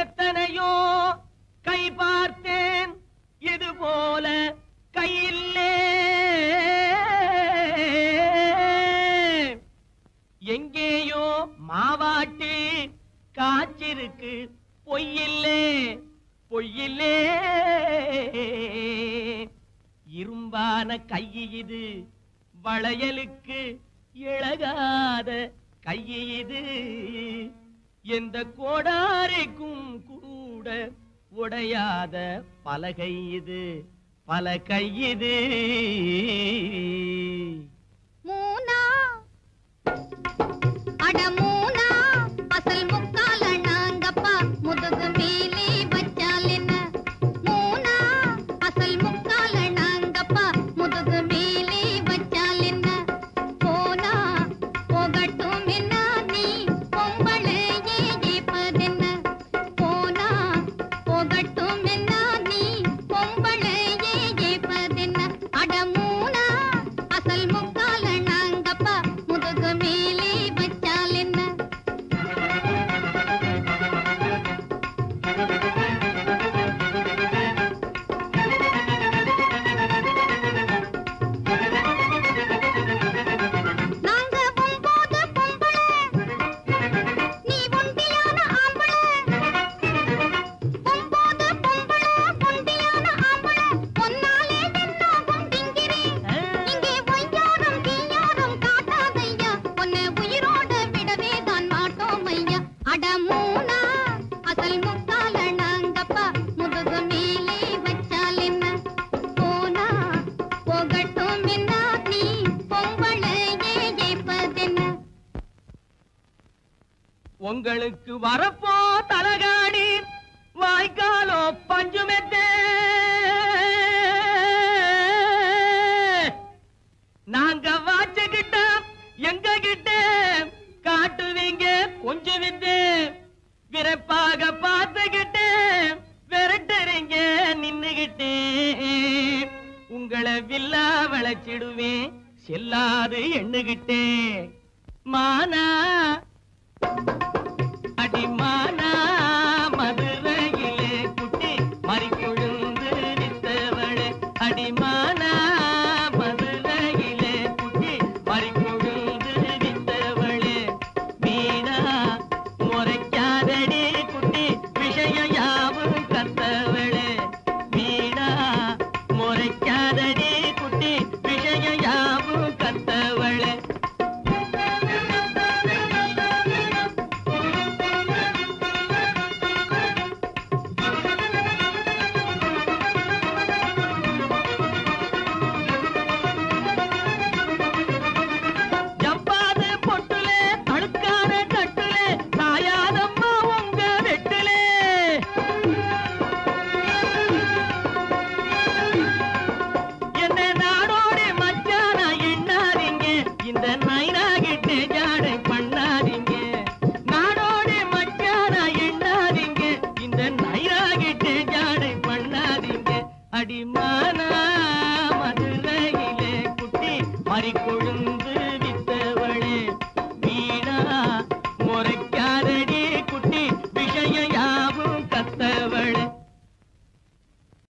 எத்தனையோ கை பார்த்தேன் இது போல கையில்லே எங்கேயோ மாவாட்டி காய்ச்சிருக்கு பொய்யில்லே பொய்யில்லே இரும்பான கை இது வளையலுக்கு இழகாத கை இது எந்த கோடாரிக்கும் கூட உடையாத பலகை இது பல கை இது மூனா அட மூனா அசல் முக்கால நாங்கப்பா முதுகு மேலே வச்சால் என்ன மூனா அசல் முக்கால நாங்கப்பா முதுகு மேலே வச்சால் என்ன போனா போகட்டும் என்ன நீ பொம்பளையே ஏப்பதென்ன போனா போகட்டும் என்ன நீ பொம்பளையே ஏப்பதென்ன அட மூனா அசல் முக்கால நாங்கப்பா முதுகு மேலே வச்சால் என்ன நாங்க பொம்போது பொம்பளை நீ ஒண்டியான ஆம்பளை பொம்போது பொம்பளை ஒண்டியான ஆம்பளை பொன்னாலே தென்னாகும் திங்கிரி இங்கே ஒய்யாரம் தீயாரம் காட்டாதையா உன்னை உயிரோட விடவே தான் மாட்டோம் ஐயா அட மூனா அசல் முக்கால நாங்கப்பா முதுகு மேலே வச்சால் என்ன போனா போகட்டும் என்ன நீ பொம்பளையே ஏப்பதென்ன உங்களுக்கு வரப்போ தலகாணி வாய்க்காலோ பஞ்சுமெத்தே நாங்க வாச்சுக்கிட்ட எங்க கிட்ட காட்டுவீங்க கொஞ்சம் வித்து விரைப்பாக பார்த்துக்கிட்டு விரட்டுறீங்க நின்னுகிட்டு உங்களை வில்லா வளைச்சிடுவேன் செல்லாது எண்ணுகிட்டே மானா அடிமானா மதுரையிலே குட்டி மறிக்கொழுந்து நித்தவளே அடிமானா மதுரையிலே குட்டி மறிக்கொழுந்து நித்தவளே மீனா முறைக்காதடி குட்டி விஷயம் யாவும் கத்தவளே மீனா முறைக்காதடி குட்டி விஷயம் யாவும் கத்தவளே ஜம்பாது பொட்டுலே அழுக்கான கட்டுலே சாயாதம்மா உங்க வெட்டுலே என்ன நாடோடி மச்சான எண்ணாதீங்க இந்த நைனாகிட்டே ஜாடை பண்ணாதீங்க நாடோடி மச்சான எண்ணாதீங்க இந்த நைனாகிட்டே ஜாடை பண்ணாதீங்க அடிமானா மதுரையிலே குட்டி மறிக்கொ